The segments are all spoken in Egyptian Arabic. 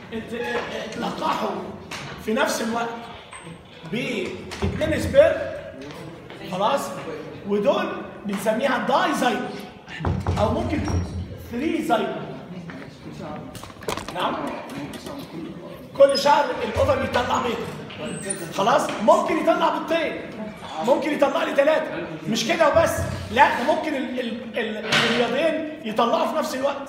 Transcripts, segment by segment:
ات- اتلقحوا في نفس الوقت باثنين سبير خلاص ودول بنسميها داي زايد او ممكن 3 زايد نعم كل شهر الاوفر بيطلع بيض خلاص ممكن يطلع بيضتين ممكن يطلع لي ثلاثه مش كده وبس لا ده ممكن ال- ال- ال- الرياضين يطلعوا في نفس الوقت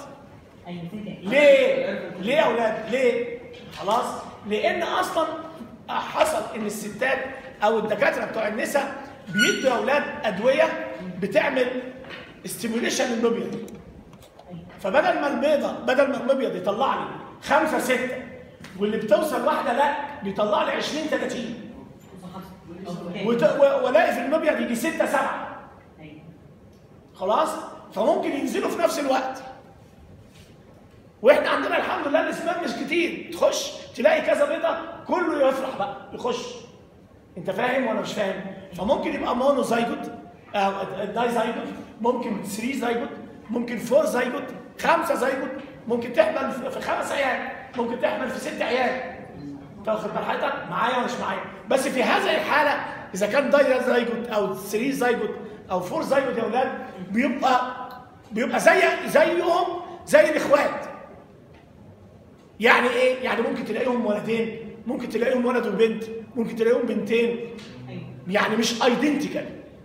ليه؟ ليه يا اولاد؟ ليه؟ خلاص؟ لان اصلا حصل ان الستات او الدكاتره بتوع النساء بيدوا يا اولاد ادويه بتعمل ستيميوليشن للمبيض فبدل ما البيضه بدل ما المبيض يطلع لي خمسه سته واللي بتوصل واحده لا بيطلع لي 20 30 وت- و- والاقي في المبيض يجي سته سبعه خلاص؟ فممكن ينزلوا في نفس الوقت واحنا عندنا الحمد لله الاسباب مش كتير تخش تلاقي كذا بيضه كله يفرح بقى يخش انت فاهم ولا مش فاهم فممكن يبقى مونو زيجوت آه داي زيجوت ممكن 3 زيجوت ممكن 4 زيجوت 5 زيجوت ممكن تحمل في في خمس عيال ممكن تحمل في ست عيال تاخد براحتك معايا ولا مش معايا بس في هذه الحاله اذا كان داي زيجوت او 3 زيجوت او 4 زيجوت يا اولاد بيبقى بيبقى زي زيهم زي الاخوات يعني ايه؟ يعني ممكن تلاقيهم ولدين، ممكن تلاقيهم ولد وبنت، ممكن تلاقيهم بنتين، يعني مش ايدنتيكال.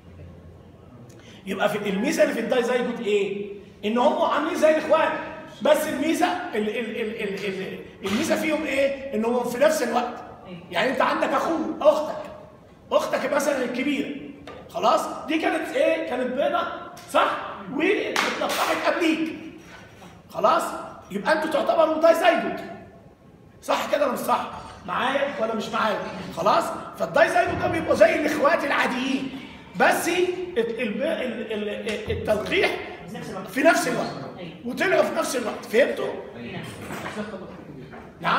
يبقى في الميزه اللي في الدايزايجوت ايه؟ ان هم عاملين زي الاخوات، بس الميزه ال ال ال ال ال الميزه فيهم ايه؟ ان هم في نفس الوقت. يعني انت عندك اخوك، اختك، اختك مثلا الكبيره، خلاص؟ دي كانت ايه؟ كانت بيضه صح؟ واتلقحت قبليك. خلاص يبقى انتوا تعتبروا دايزايجوت صح كده ولا مش صح معايا ولا مش معايا خلاص فالدايزايجوت ده بيبقوا زي الاخوات العاديين بس ال- ال- ال- ال- التلقيح في نفس الوقت وطلعوا في نفس الوقت فهمتوا نعم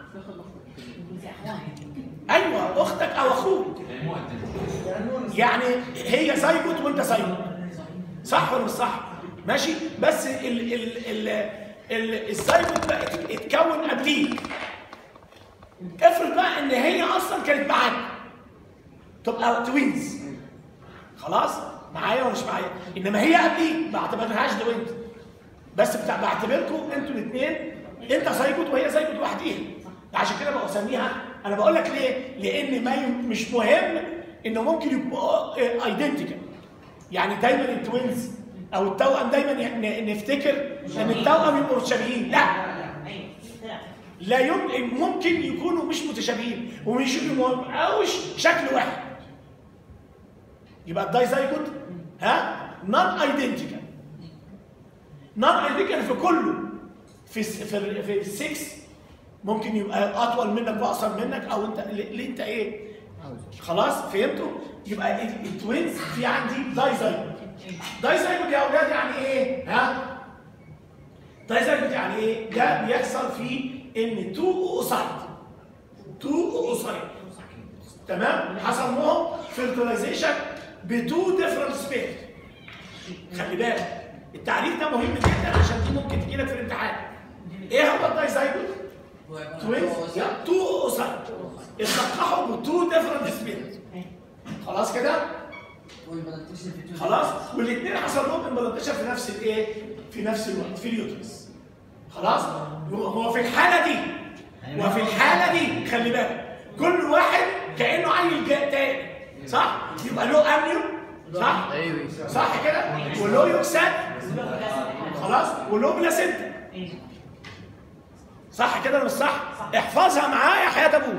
ايوه اختك او اخوك يعني هي زيجوت وانت زيجوت صح ولا مش صح؟ ماشي؟ بس ال ال ال ال الزيجوت بقى ات- اتكون قبليك. افرض بقى ان هي اصلا كانت معاك. تبقى توينز. خلاص؟ معايا ولا مش معايا؟ انما هي قبليك ما اعتبرهاش توينز. بس بتاع بعتبركم انتوا الاثنين انت زيجوت وهي زيجوت لوحديها. عشان كده بقى اسميها انا بقول لك ليه؟ لان ما ي- مش مهم انه ممكن يبقوا ايدنتيكال. يعني دايما التوينز او التوأم دايما ن- نفتكر ان التوأم يبقوا متشابهين لا لا يمكن ممكن يكونوا مش متشابهين ومش يبقوش شكل واحد يبقى الدايزايجوت ها نون ايدنتيكال نون ايدنتيكال في كله في الس- في ال- في السكس ممكن يبقى اطول منك واقصر منك او انت اللي انت ايه خلاص فهمتوا يبقى ال- التوينز في عندي دايزايجوت دايزايجوت يا اولاد يعني ايه ها دايزايجوت يعني ايه ده بيحصل في ان تو اوسايد تو اوسايد تمام حصل لهم فيرتلايزيشن بتو ديفرنت سبير خلي بالك التعريف ده مهم جدا عشان دي ممكن تجي لك في الامتحان ايه هو الدايزايجوت توينز لا تو اوسايد اتلقحوا بتو ديفرنت سبير خلاص كده خلاص والاثنين حصل لهم امبلانتيشن في نفس الايه في نفس الوقت في اليوترس خلاص هو في الحاله دي وفي الحاله دي خلي بالك كل واحد كانه عيل جاء تاني صح يبقى له امنيو صح صح كده وله يوكسات خلاص وله بلاسينتا صح كده ولا مش صح احفظها معايا حياه ابوك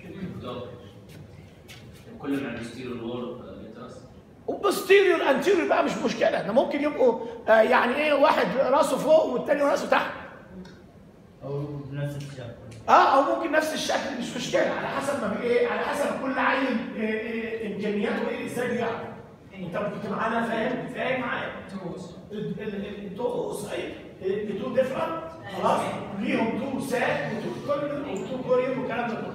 كل ما الستيرو الور لتراس وبوستيريور انتيريور بقى مش مشكله ده ممكن يبقوا آه يعني ايه واحد راسه فوق والتاني راسه تحت او بنفس الشكل اه او ممكن نفس الشكل مش مشكله على حسب ما ايه على حسب كل عيل آه، آه، امكانياته ايه ازاي بيعرف انت كنت معانا فاهم فاهم معايا التو صحيح التو ديفرنت خلاص ليهم تو سات وتو كوريوم وتو كوريوم والكلام ده كله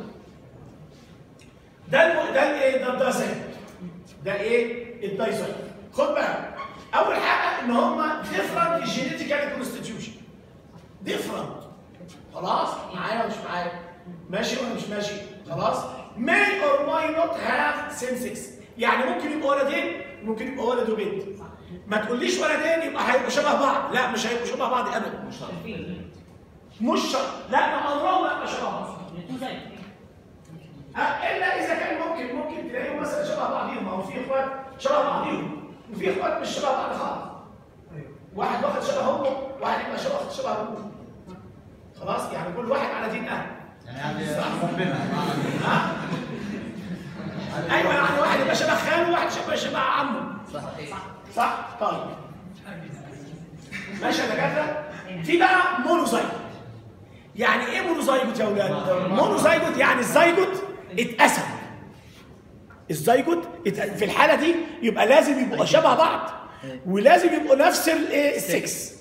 ده الم... ده الايه ده الدايزايد ده ايه الدايزايد خد بالك اول حاجه ان هم ديفرنت جينيتيكال كونستيتيوشن ديفرنت خلاص معايا ولا مش معايا ماشي ولا مش ماشي خلاص may or may not have same sex يعني ممكن يبقوا ولدين ممكن يبقوا ولد وبنت ما تقوليش ولدين يبقى هيبقوا شبه بعض لا مش هيبقوا شبه بعض ابدا مش شرط مش شرط لا ما عمرهم ما يبقى شبه بعض أه، الا اذا كان ممكن ممكن تلاقيهم مثلا شبه بعضيهم او في اخوات شبه بعضيهم وفي اخوات مش شبه بعض خالص واحد واخد شبه امه واحد يبقى شبه واخد شبه ابوه خلاص يعني كل واحد على دين اهله يعني هذه ربنا ها ايوه يعني واحد يبقى شبه خاله وواحد شبه شبه عمه صح طيب ماشي يا دكاتره في بقى مونوزايجوت يعني ايه مونوزايجوت يا اولاد مونوزايجوت يعني الزيجوت اتقسم الزيجوت ات- في الحاله دي يبقى لازم يبقوا شبه بعض ولازم يبقوا نفس الايه السكس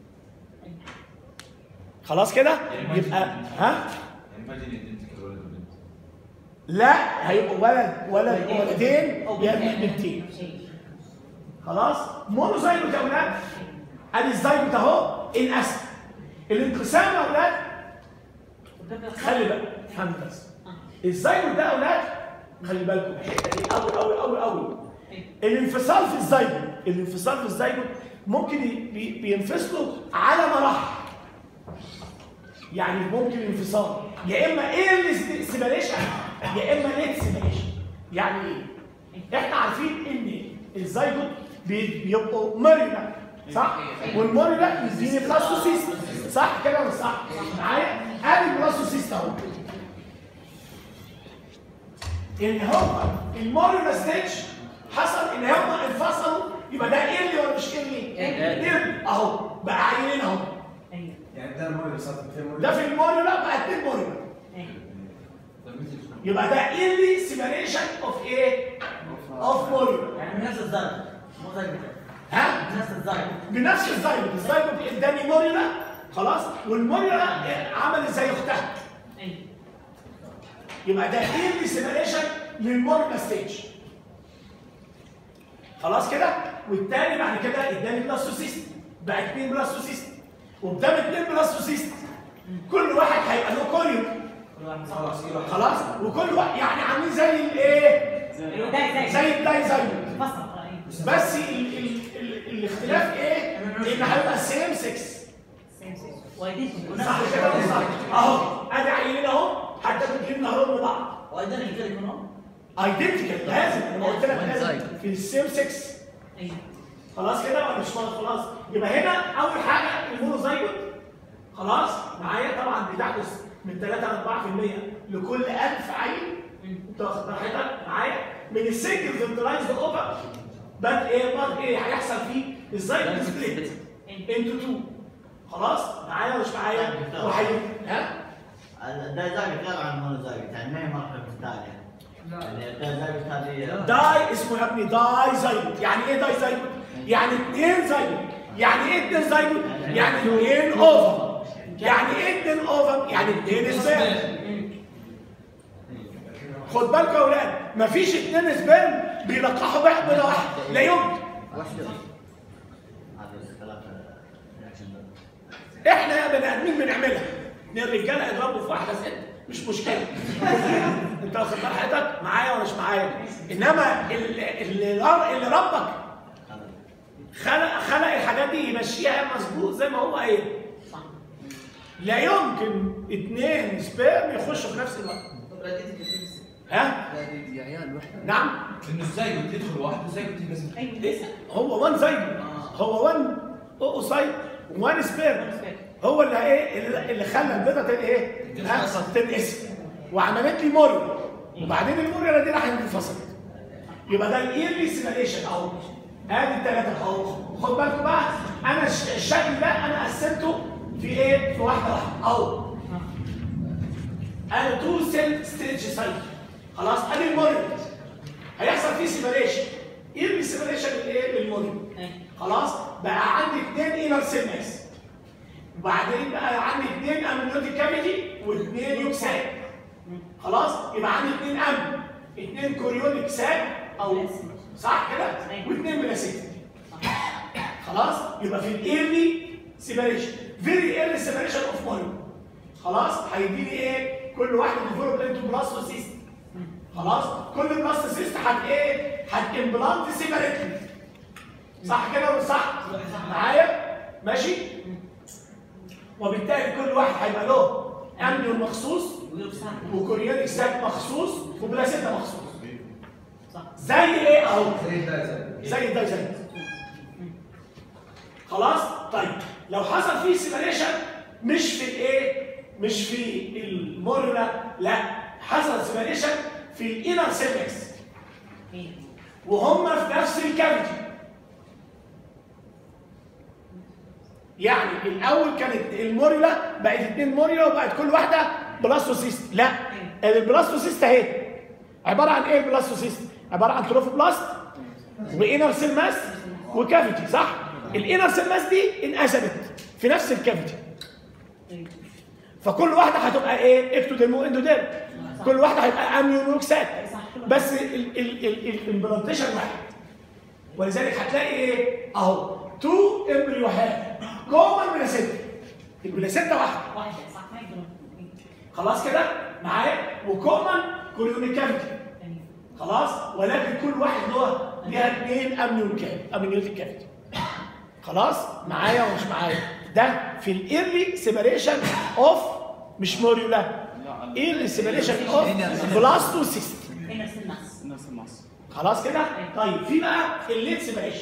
خلاص كده يبقى ها يعني ما جيني ايدنتيكال ولد وبنت لا هيبقوا ولد ولد ولدين يا اما بنتين خلاص مونوزايجوت يا اولاد ادي الزيجوت اهو انقسم الانقسام يا اولاد خلي بالك افهم بس الزيجوت ده يا اولاد خلي بالكم الحته دي قوي قوي قوي قوي الانفصال في الزيجوت الانفصال في الزيجوت ممكن ي- بي- بينفصلوا على مراحل يعني ممكن انفصال يا اما ايه سيبريشن يا اما ليت سيبريشن يعني ايه احنا عارفين ان الزيجوت بي- بيبقوا موريلا صح والموريلا يديني بلاستوسيست صح كده ولا صح معايا ادي البلاستوسيست اهو ان هو الموريلا ستيتش حصل ان هم انفصلوا يبقى ده ايرلي ولا مش ايرلي؟ ايرلي اهو بقى عينين اهو يعني ده الموري اللي صار في الموري ده في الموريلا بقى اتنين موريلا طب مثل شنو؟ يبقى ده ايرلي سيبريشن اوف ايه؟ اوف موريلا يعني نفس الزرع مو زي كده ها؟ نفس الزرع بنفس الزيجوت الزيجوت اداني موريلا خلاص والموريلا عملت زي اختها يبقى ده ايرلي سيبريشن للموريلا ستيج خلاص كده والتاني بعد كده اداني بلاستوسيست بقى اتنين بلاستوسيست وقدام اتنين بلاستوسيست كل واحد هيبقى له كوريوم كل واحد خلاص كده خلاص وكل واحد يعني عاملين زي الايه ايوه ده زي زي الدايزايموت فصل بس ال ال ال الاختلاف ايه ان هيبقى سيم 6 وايديتهم صح كده ولا صح اهو ادي عينين اهو حتى بتجيب نهرهم لبعض وايديتهم كده يكونوا ايدنتيكال لازم انا قلت لك لازم في السيم 6 ايوه خلاص كده ولا مش خلاص خلاص يبقى هنا اول حاجه المونوزايجوت خلاص معايا طبعا بتحدث من 3 ل 4% لكل 1000 عين انت واخد راحتك معايا من السنجل فيرتلايزد اوفر بات ايه بات ايه هيحصل فيه الزايجوت سبليت انتو 2 خلاص معايا ولا مش معايا وهي ها الدايزايت غير عن المونوزايت يعني ما هي مرحله الثانيه يعني الدايزايت هذه داي اسمه يا ابني داي زايجوت يعني ايه داي زايجوت يعني اثنين زايجوت يعني ايه اثنين زايجوت يعني اثنين اوفر يعني ايه اثنين اوفر يعني اثنين سبيرم خد بالكم يا اولاد مفيش اثنين سبيرم بيلقحوا واحد ولا واحد لا يمكن هذا اختلاف الرياكشن ده احنا يا بني ادمين بنعملها ان الرجاله يضربوا في واحده ست مش مشكله انت واخد بال حضرتك معايا ولا مش معايا انما اللي, اللي اللي ربك خلق خلق الحاجات دي يمشيها مظبوط زي ما هو قايل لا يمكن اثنين سبيرم يخشوا في نفس الوقت ها يا عيال وحده نعم انه ازاي قلت يدخل واحد وازاي قلت ينقسم إيه؟ هو وان زيجو هو وان اوسايد وان سبيرم هو اللي ايه اللي- اللي خلى البيضه تن- ايه ها؟ تنقسم وعملت لي موريا وبعدين الموريا دي راح انفصلت يبقى ده الايرلي سيميليشن اهو ادي الثلاثه اهو خد بالكم بقى انا الش- الشكل ده انا قسمته في ايه في واحده واحده اهو انا تو سيل ستيج سايكل خلاص ادي الموريا هيحصل فيه سيبريشن ايه السيبريشن الايه للموريا خلاص بقى عندي اثنين انر سيل ماس وبعدين بقى عندي اثنين امنيوتيك كافيتي واثنين يوكساك خلاص يبقى عندي اثنين ام اثنين كوريونيك ساك او صح كده واثنين بلاسيتيك خلاص يبقى في الايرلي سيبريشن فيري ايرلي سيبريشن اوف موريا خلاص هيديني ايه كل واحد ديفلوب انتو بلاستوسيست خلاص كل بلاستوسيست هت ايه هتمبلانت سيبريتلي صح كده ولا صح معايا ماشي وبالتالي كل واحد هيبقى له امنيون مخصوص وكوريونيك ساك مخصوص وبلاسيتا مخصوص زي ايه اهو زي الدايزر زي ده زي خلاص طيب لو حصل فيه سيبريشن مش في الايه مش في الموريولا لا حصل سيبريشن في الانر سيرفكس وهم في نفس الكافيتي يعني الاول كانت الموريولا بقت اتنين موريولا وبقت كل واحده بلاستوسيست لا البلاستوسيست اهي عباره عن ايه البلاستوسيست عباره عن تروفوبلاست وانر سيل ماس وكافيتي صح الانر سيل ماس دي انقسمت في نفس الكافيتي فكل واحده هتبقى ايه اكتوديرم واندوديرم كل واحده هيبقى اميونوكسات بس الامبلانتيشن واحد ولذلك هتلاقي ايه اهو تو امبريوهات كومن بلاسيتا البلاسيتا واحده واحدة صح ما يقدرون خلاص كده معايا وكومن كوريونيك كافيتي خلاص ولكن كل واحد له ليها اثنين امنيون كافيتي امنيوتيك كافيتي خلاص معايا ومش معايا ده في الايرلي سيبريشن اوف مش موريولا ايرلي سيبريشن اوف بلاستوسيست هنا في النص نفس المص خلاص كده طيب في بقى الليد سيبريشن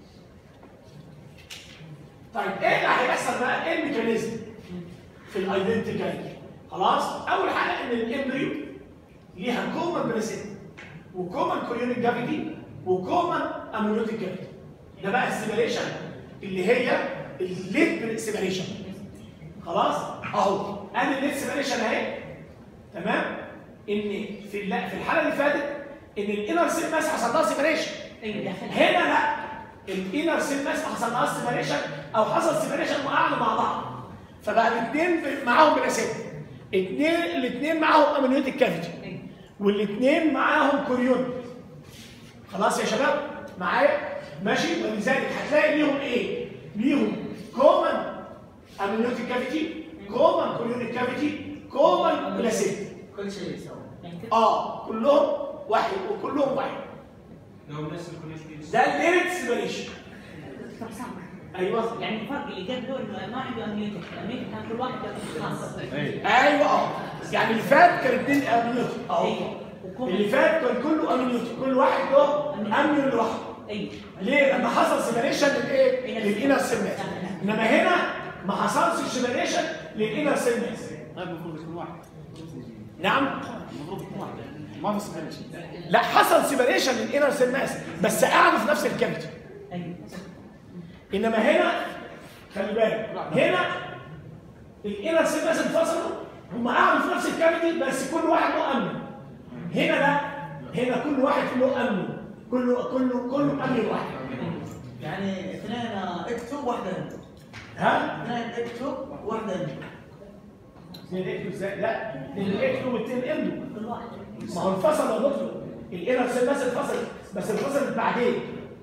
طيب ايه اللي هيحصل بقى ايه الميكانيزم في الايدنتيكال خلاص اول حاجه ان الامبريو ليها كومن بريسيت وكومن كوريونيك جافيتي وكومن امنيوتيك جافيتي ده بقى السيبريشن اللي هي الليد سيبريشن خلاص اهو ادي الليد سيبريشن اهي تمام ان في الل- في الحاله اللي فاتت ان الانر سيل ماس حصل لها سيبريشن ايوه داخل هنا لا الانر سيل ماس ما حصل لها سيبريشن او حصل سيبريشن وقعدوا مع بعض فبقى الاثنين معاهم بلاسيت اثنين الاثنين معاهم امنيوتيك كافيتي والاثنين معاهم كوريون خلاص يا شباب معايا ماشي ولذلك هتلاقي ليهم ايه ليهم كومن امنيوتيك كافيتي كومن كوريونيك كافيتي كومن بلاسيت كل شيء يسوي يعني كده اه كلهم واحد وكلهم واحد لو نفس الكونكتيف ده الليرت سيبريشن دكتور سامح ايوه يعني الفرق اللي قبله انه ما عنده امنيوتك الامنيوتك كان كل واحد له خاص ايوه اه يعني اللي فات كان اثنين امنيوتيك اهو ايوه وكم اللي فات كان كله امنيوتيك كل واحد له امنيون لوحده ايوه ليه؟ لما حصل سيبريشن للايه؟ للانر سيلز انما هنا ما حصلش سيبريشن للانر سيلز طيب المفروض يكون واحد نعم المفروض يكون واحد ما في سبريشن لا حصل سيبريشن للانر سيلز بس قعدوا في نفس الكافيتي ايوه انما هنا خلي بالك هنا الانر سيلز انفصلوا هم قعدوا في نفس الكافيتي بس كل واحد له امن هنا لا هنا كل واحد له امن كله كله كله امن واحد يعني اثنين اكتب واحدة انت ها اثنين اكتب واحدة انت اثنين اكتو ازاي لا الاكتو والاثنين اندو كل واحد ما هو انفصل يا دكتور الانر سيل بس انفصلت بس انفصلت بعدين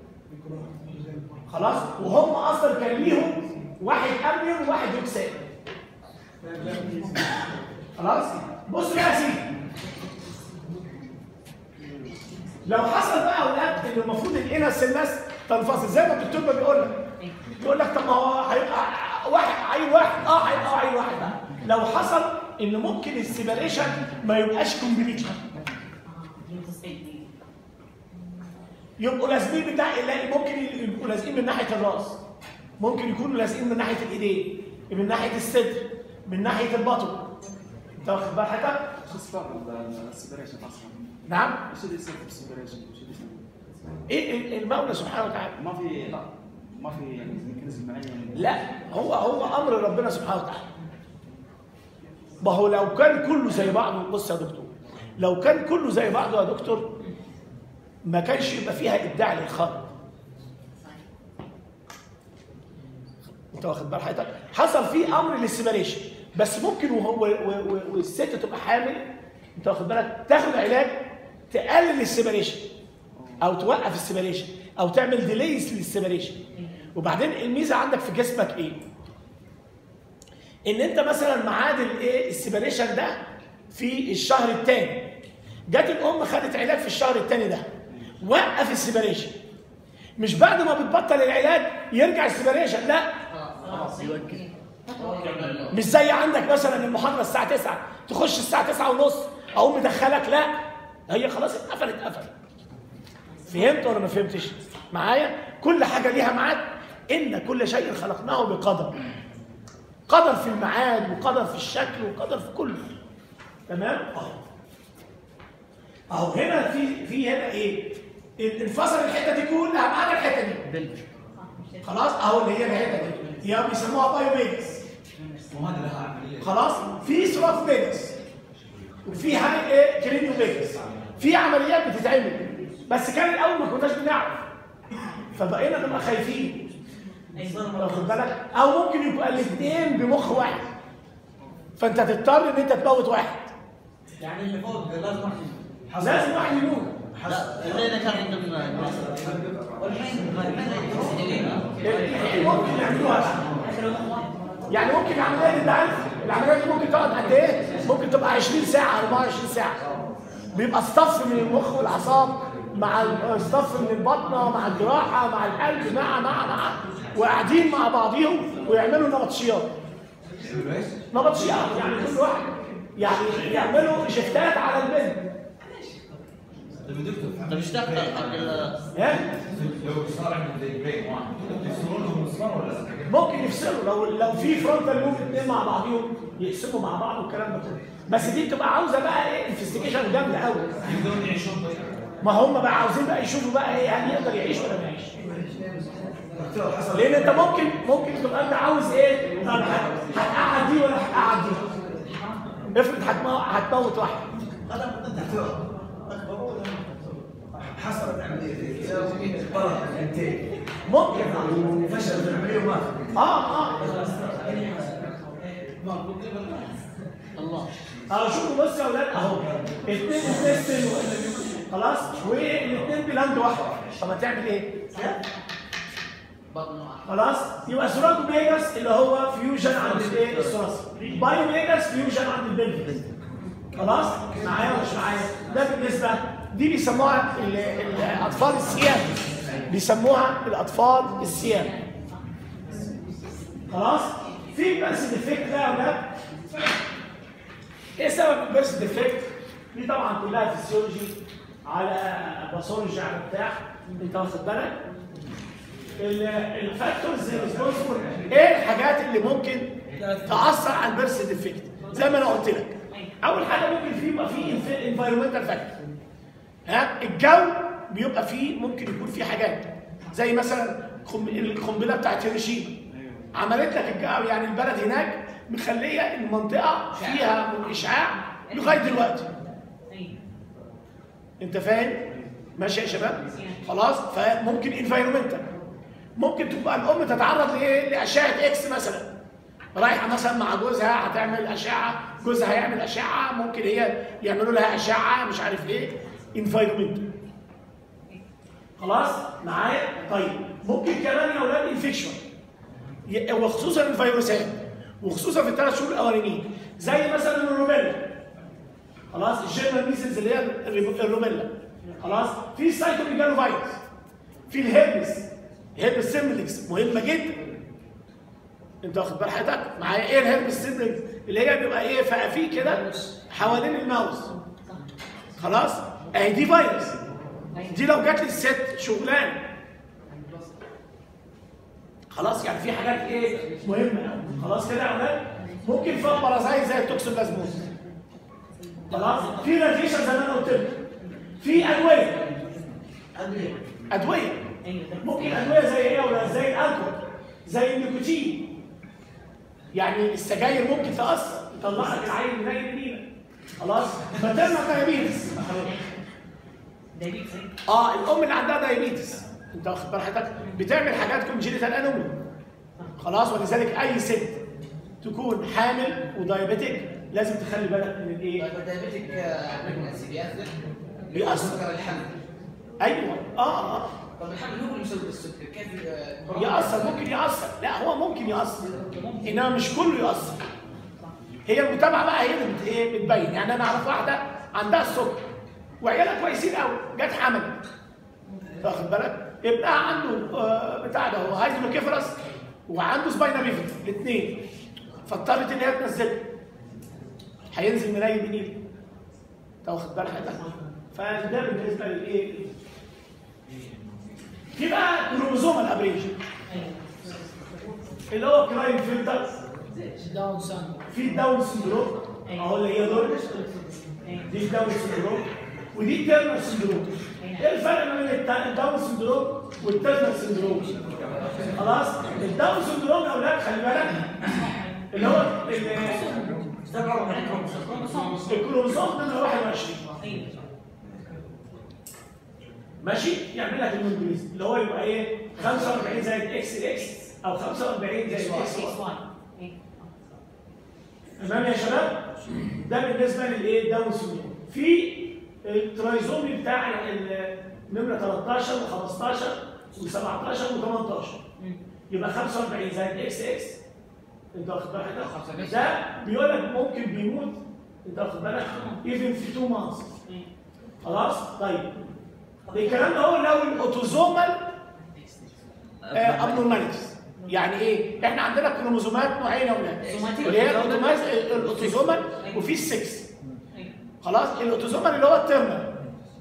خلاص وهم اصلا كان ليهم واحد امنيون وواحد يوكسان خلاص بص بقى يا سيدي لو حصل بقى يا اولاد ان المفروض الانر سيل بس تنفصل زي ما الدكتور ما بيقول لك يقول لك طب ما هو هيبقى واحد عين واحد اه هيبقى عين واحد بقى لو حصل ان ممكن السيبريشن ما يبقاش كومبليت اه ينتصيب يبقوا لازقين بتاع لا ممكن يبقوا لازقين من ناحيه الراس ممكن يكونوا لازقين من ناحيه الايدين من ناحيه الصدر من ناحيه البطن انت واخد بال حضرتك؟ شو السبب السبريشن اصلا؟ نعم ايش اللي يصير في السبريشن؟ ايش اللي يصير؟ ايه المولى سبحانه وتعالى ما في لا ما في يعني ميكانيزم معين لا هو هو امر ربنا سبحانه وتعالى ما هو لو كان كله زي بعضه بص يا دكتور لو كان كله زي بعضه يا دكتور ما كانش يبقى فيها ابداع للخالق انت واخد بال حضرتك حصل فيه امر للسيبريشن بس ممكن وهو و- و- والست تبقى حامل انت واخد بالك تاخد علاج تقلل السيبريشن او توقف السيبريشن او تعمل ديليز للسيبريشن وبعدين الميزه عندك في جسمك ايه ان انت مثلا ميعاد الايه السيبريشن ده في الشهر الثاني جت الام خدت علاج في الشهر الثاني ده وقف السيبريشن مش بعد ما بتبطل العلاج يرجع السيبريشن لا مش زي عندك مثلا المحاضره الساعه 9 تخش الساعه 9 ونص اقوم مدخلك لا هي خلاص اتقفلت اتقفلت فهمت ولا ما فهمتش معايا كل حاجه ليها ميعاد ان كل شيء خلقناه بقدر قدر في الميعاد وقدر في الشكل وقدر في كله تمام اهو اهو هنا في في هنا ايه انفصل الحته دي كلها ما عدا الحته دي خلاص اهو اللي هي الحته دي هي بيسموها بايو فيجاس وهذا لها عمليه خلاص في سراف فيجاس وفي هاي ايه كرينيو فيجاس في عمليات بتتعمل بس كان الاول ما كناش بنعرف فبقينا نبقى خايفين واخد بالك او ممكن يبقى الاثنين بمخ واحد فانت تضطر ان انت تموت واحد يعني اللي فوق لازم واحد لازم واحد يموت لا الليله كان عندنا والحين الحين ممكن يعملوها بقى. يعني ممكن العمليه دي انت عارف العمليه دي ممكن تقعد قد ايه؟ ممكن تبقى 20 ساعه 24 ساعه بيبقى اصطف من المخ والاعصاب مع اصطف من البطنه مع الجراحه مع القلب مع مع مع وقاعدين مع بعضيهم ويعملوا نبطشيات نبطشيات يعني كل واحد يعني يعملوا شفتات على البنت طيب ايش دخل حق ال- ها؟ لو صار عندهم زي بريك واحد يفصلون لهم مسمار ولا لا؟ ممكن يفصلوا لو لو في فرونتال لوب اثنين مع بعضهم يقسموا مع بعض والكلام ده كله بس دي بتبقى عاوزه بقى ايه انفستيجيشن جامده قوي يقدرون يعيشون طيب ما هم بقى عاوزين بقى يشوفوا بقى ايه هل يقدر يعيش ولا ما يعيش دكتور حصل لان انت ممكن ممكن تبقى انت عاوز ايه طب هت- هتقعد دي ولا هتقعد دي افرض هتمو- هتموت واحد دكتور حصلت عمليه زي كذا طلعت انتين ممكن وفشلت العمليه ومات اه اه اه شوفوا بص يا اولاد اهو اثنين انتستين خلاص والاثنين بلاند واحد طب هتعمل ايه؟ خلاص يبقى سوراكو ميجاس اللي هو فيوجن عند الايه الثلاثي باي ميجاس فيوجن عند البلفي خلاص معايا ولا مش معايا ده بالنسبه دي بيسموها ال- ال- الاطفال السيام بيسموها الاطفال السيام خلاص في بس ديفكت ده يا اولاد ايه سبب البيرث ديفكت؟ دي طبعا كلها فيسيولوجي على باثولوجي على بتاع انت واخد بالك؟ الفاكتورز ريسبونسبل ايه الحاجات اللي ممكن تاثر على البيرث ديفكت؟ زي ما انا قلت لك اول حاجه ممكن في يبقى في انفايرمنتال فاكتور ها الجو بيبقى فيه ممكن يكون فيه حاجات زي مثلا قم- القنبله بتاعت هيروشيما عملت لك الجو يعني البلد هناك مخليه المنطقه فيها اشعاع لغايه دلوقتي انت فاهم ماشي يا شباب خلاص فممكن انفايرمنتال ممكن تبقى الام تتعرض لايه لاشعه اكس مثلا رايحه مثلا مع جوزها هتعمل اشعه جوزها هيعمل اشعه ممكن هي يعملوا لها اشعه مش عارف ايه انفايرمنتال خلاص معايا طيب ممكن كمان يا اولاد انفكشن ي- وخصوصا الفيروسات وخصوصا في الثلاث شهور الاولانيين زي مثلا الروبيلا خلاص الجيرمان ميسلز اللي هي الريبو- الروبيلا خلاص في السايتوميجالو فيروس في الهيربس هيربس سيمبلكس مهمه جدا انت واخد بال حضرتك معايا ايه الهيربس سيمبلكس اللي هي بيبقى ايه فقفيه كده حوالين الماوس خلاص اهي دي فيروس دي لو جات للست شغلانه خلاص يعني في حاجات ايه مهمه قوي خلاص كده يا اولاد ممكن فيها بارازايت زي التوكسوبلازموز خلاص في راديشن زي ما انا قلت لك في ادويه ادويه ادويه ممكن ادويه زي ايه ولا زي الالكول زي النيكوتين يعني السجاير ممكن تاثر تطلع لك العين زي النيله خلاص فترمى دايابيتس دايبيتس اه الام اللي عندها دايابيتس انت واخد بال حضرتك بتعمل حاجات كونجينيتال انومي خلاص ولذلك اي ست تكون حامل ودايابيتك لازم تخلي بالك من الايه دايبتك بريجنسي بيأثر بيأثر. سكر الحمل ايوه اه اه طب الحمل هو اللي مسوي السكر كيف آه، يأثر ممكن يأثر لا هو ممكن يأثر انما مش كله يأثر هي المتابعه بقى هي اللي بت- ايه بتبين يعني انا اعرف واحده عندها السكر وعيالها كويسين قوي جت حمل واخد بالك ابنها عنده آه، بتاع ده هو هايدروكيفرس وعنده سباينا بيفيد الاثنين فاضطرت ان هي تنزله هينزل ملايين من ايده انت واخد بالك حضرتك فده بالنسبه للايه في بقى كروموزوم الابريشن اللي هو كراين فلتر داون سان في داون سندروم اهو اللي هي دول دي داون سندروم ودي تيرنر سندروم ايه الفرق ما بين التا- الداون سندروم والتيرنر سندروم خلاص الداون سندروم يا اولاد خلي بالك اللي هو ال- الكروموسوم نمره 21 ماشي يعمل لك الانجليزي اللي هو يبقى ايه 45 زائد اكس اكس او 45 زائد اكس واي تمام يا شباب ده بالنسبه للايه داون سندروم في الترايزومي بتاع ال- نمره 13 و15 و17 و18 يبقى 45 زائد اكس اكس انت واخد بالك ده بيقول لك ممكن بيموت انت واخد بالك ايفن في 2 مانثs خلاص طيب الكلام ده هو لو الاوتوزومال ابنورماليتيز يعني ايه؟ احنا عندنا كروموزومات نوعين يا اولاد اللي هي الاوتوماز الاوتوزومال وفي السكس خلاص الاوتوزومال اللي هو الترمال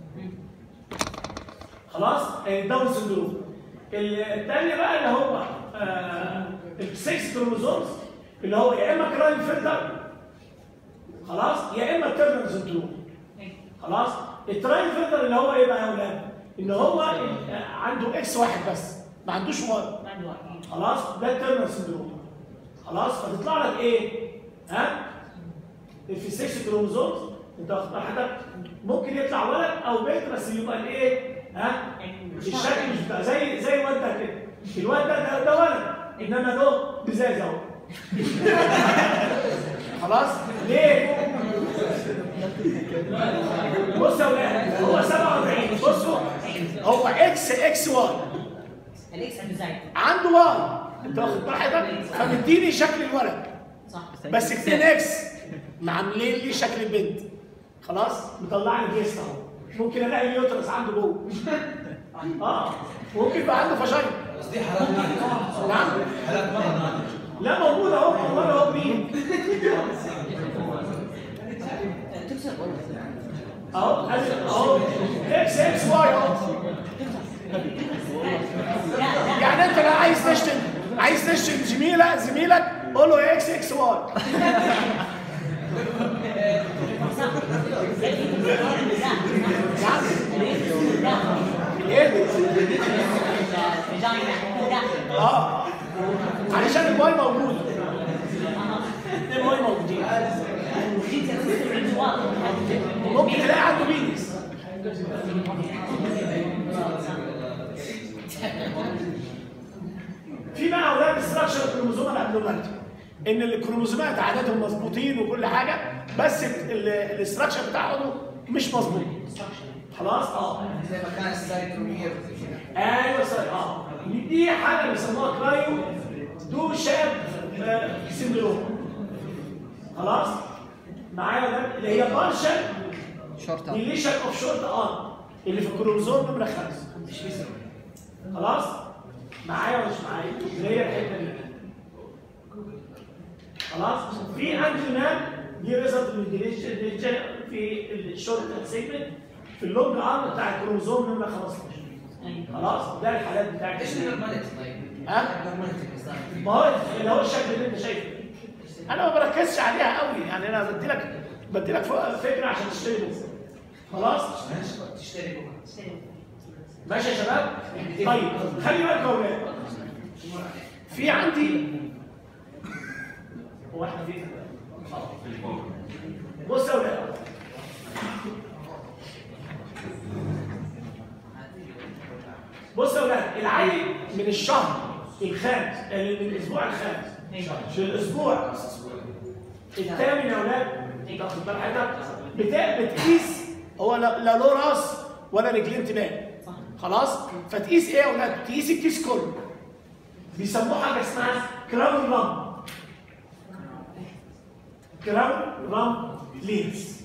خلاص الداون سندروم الثاني بقى اللي هو آه السكس كروموزومز اللي هو يا اما كراين فلتر خلاص يا اما تيرنر سندروم خلاص التراين فلتر اللي هو ايه بقى يا اولاد ان هو آه، عنده اكس واحد بس ما عندوش واي خلاص ده التيرنر سندروم خلاص فتطلع لك ايه ها في 6 كروموزومز انت واخد بال حضرتك ممكن يطلع ولد او بنت بس يبقى الايه ها الشكل مش بتاع زي زي الواد ده كده الواد ده ده, ده ولد انما ده بزاز اهو خلاص ليه بص يا ولاد هو 47 بصوا هو اكس اكس واي الاكس عنده زايد عنده واي انت واخد بال حضرتك فمديني شكل الولد صح بس 2 اكس معاملين لي شكل البنت خلاص مطلع لي جيست اهو ممكن الاقي اليوترس عنده جوه اه ممكن يبقى عنده فشايل بس دي حالات نادرة نعم حالات مرة نادرة لا موجود اهو والله اهو مين تكسر اهو أدي- اهو اكس اكس واي اهو يعني انت لو عايز تشتم عايز تشتم زميلك زميلك قول له اكس اكس واي ايه اه علشان الماي موجود الماي موجودين ممكن تلاقي عنده بينس في بقى اولاد استراكشر الكروموزوم الابنورماليتي ان الكروموزومات عددهم مظبوطين وكل حاجه بس الاستراكشر بتاعهم مش مظبوط خلاص اه زي ما كان السايكرومير ايوه صحيح اه دي حاجه بيسموها كرايو دو شاب آه، سيندروم خلاص معايا ده اللي هي بارشل شورت ديليشن اوف شورت ارم اللي في الكروموزوم نمره خمسه خلاص معايا ولا مش معايا اللي هي الحته دي خلاص في انجينات دي ريزلت من ديليشن في الشورت سيجمنت في اللونج ارم بتاع الكروموزوم نمره 15 خلاص ده الحالات بتاعت ايش النورماليتي طيب؟ ها؟ النورماليتي ما هو اللي هو الشكل اللي انت شايفه انا ما بركزش عليها قوي يعني انا بدي لك بدي لك فكره عشان تشتري بكره خلاص تشتري بكره ماشي يا شباب طيب خلي بالك يا اولاد في عندي هو احنا فين بص يا اولاد بص يا اولاد العيل من الشهر الخامس آه، من الاسبوع الخامس في الاسبوع الثامن يا اولاد انت واخد بال حضرتك بتا- بتقيس هو لا لا له راس ولا رجلين تبان خلاص فتقيس ايه يا اولاد تقيس الكيس كله بيسموه حاجه اسمها كراون رام كراون رام لينز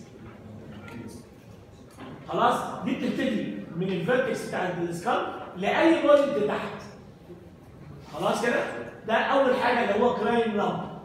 خلاص دي بتبتدي من الفيرتكس بتاع السكال لاي بوينت تحت خلاص كده ده اول حاجه اللي هو كراين رام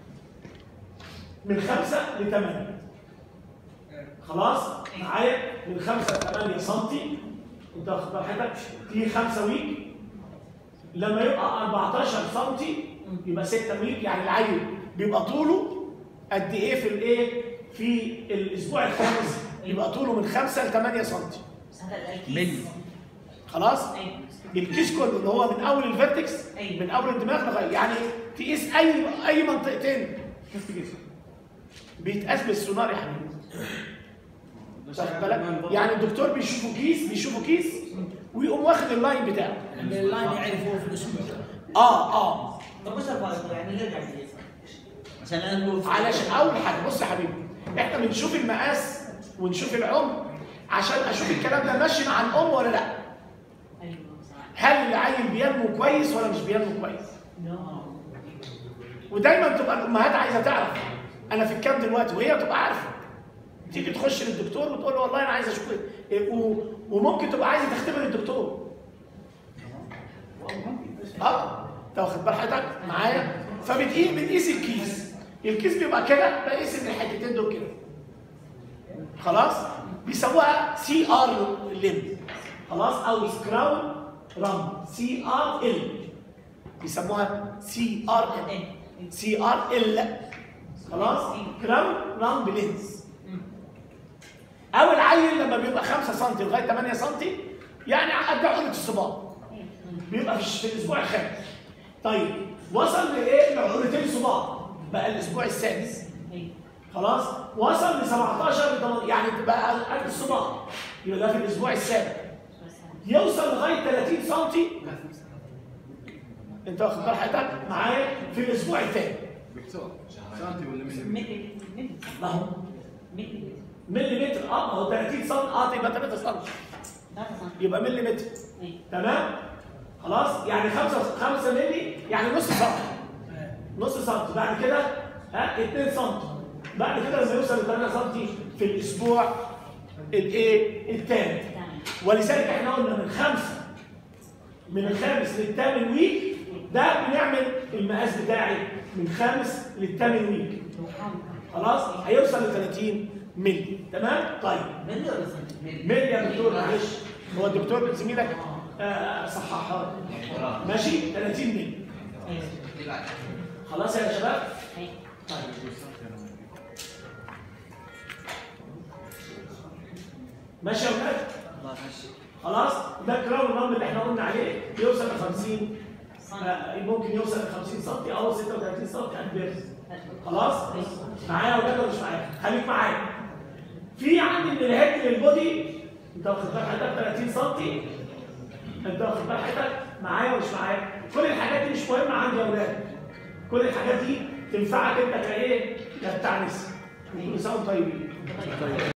من خمسة لثمانية خلاص معايا من خمسة لثمانية سنتي انت واخد بال حضرتك في خمسة ويك لما يبقى 14 سنتي يبقى 6 ويك يعني العيل بيبقى طوله قد ايه في الايه في الاسبوع الخامس يبقى طوله من 5 ل 8 سنتي ملي خلاص ايوه الكيس كله اللي هو من اول الفيرتكس أيوة. من اول الدماغ لغايه يعني تقيس اي اي منطقتين كيف تقيس؟ بيتقاس بالسونار يا حبيبي واخد بالك يعني الدكتور بيشوفه كيس بيشوفه كيس ويقوم واخد اللاين بتاعه اللاين يعرف هو في الاسبوع اه اه طب وش الفرق يعني نرجع للاسم عشان انا هو علشان اول حاجه بص يا حبيبي احنا بنشوف المقاس ونشوف العمر عشان اشوف الكلام ده ماشي مع الام ولا لا ايوه صح هل العيل بينمو كويس ولا مش بينمو كويس لا ودايما تبقى الامهات عايزه تعرف انا في الكام دلوقتي وهي تبقى عارفه تيجي تخش للدكتور وتقول له والله انا عايز اشوف إيه، و- وممكن تبقى عايزه تختبر الدكتور اه انت واخد بال حضرتك معايا فبتقيس بتقيس الكيس الكيس بيبقى كده بقيس من الحتتين دول كده خلاص بيسموها سي ار ليم خلاص او سكراون رام سي ار ال بيسموها سي ار ال سي ار ال خلاص كراون رام بلينز او العيل لما بيبقى 5 سم لغايه 8 سم يعني قد عقله الصباع بيبقى في في الاسبوع الخامس طيب وصل لايه لعقلتين صباع بقى الاسبوع السادس ايوه خلاص وصل ل 17 ل 8 يعني بقى قد الصباع يبقى ده في الاسبوع السابع يوصل لغايه 30 سم انت واخد بال حضرتك معايا في الاسبوع الثاني دكتور سنتي ولا ملي؟ ملي ملي ما هو ملي ملي متر اه ما هو 30 سم اه يبقى 3 سم ثلاثة سم يبقى ملي متر ايوه تمام خلاص يعني 5 5 ملي يعني نص سم نص سم بعد كده ها 2 سم بعد كده لما يوصل ل 3 سم في الاسبوع الايه الثاني تمام ولذلك احنا قلنا من خمسه من الخامس للثامن ويك ده بنعمل المقاس بتاعي من خامس للثامن ويك خلاص هيوصل ل 30 مللي تمام طيب ملي ولا سم ملي مللي يا دكتور معلش هو الدكتور زميلك آه صححها لي. ماشي 30 مللي ايوه خلاص يا شباب ايوه ماشي يا ولاد خلاص ده كراون رامب اللي احنا قلنا عليه بيوصل ل 50 آه، ممكن يوصل ل 50 سم او 36 سم ادفيرس خلاص معايا يا ولاد ولا مش معايا خليك معايا في عندي من الهيد للبودي انت واخد بال حضرتك 30 سم انت واخد بال حضرتك معايا ولا مش معايا كل الحاجات دي مش مهمه عندي يا ولاد كل الحاجات دي تنفعك انت كايه كالتعنس كل سنه وانتم طيبين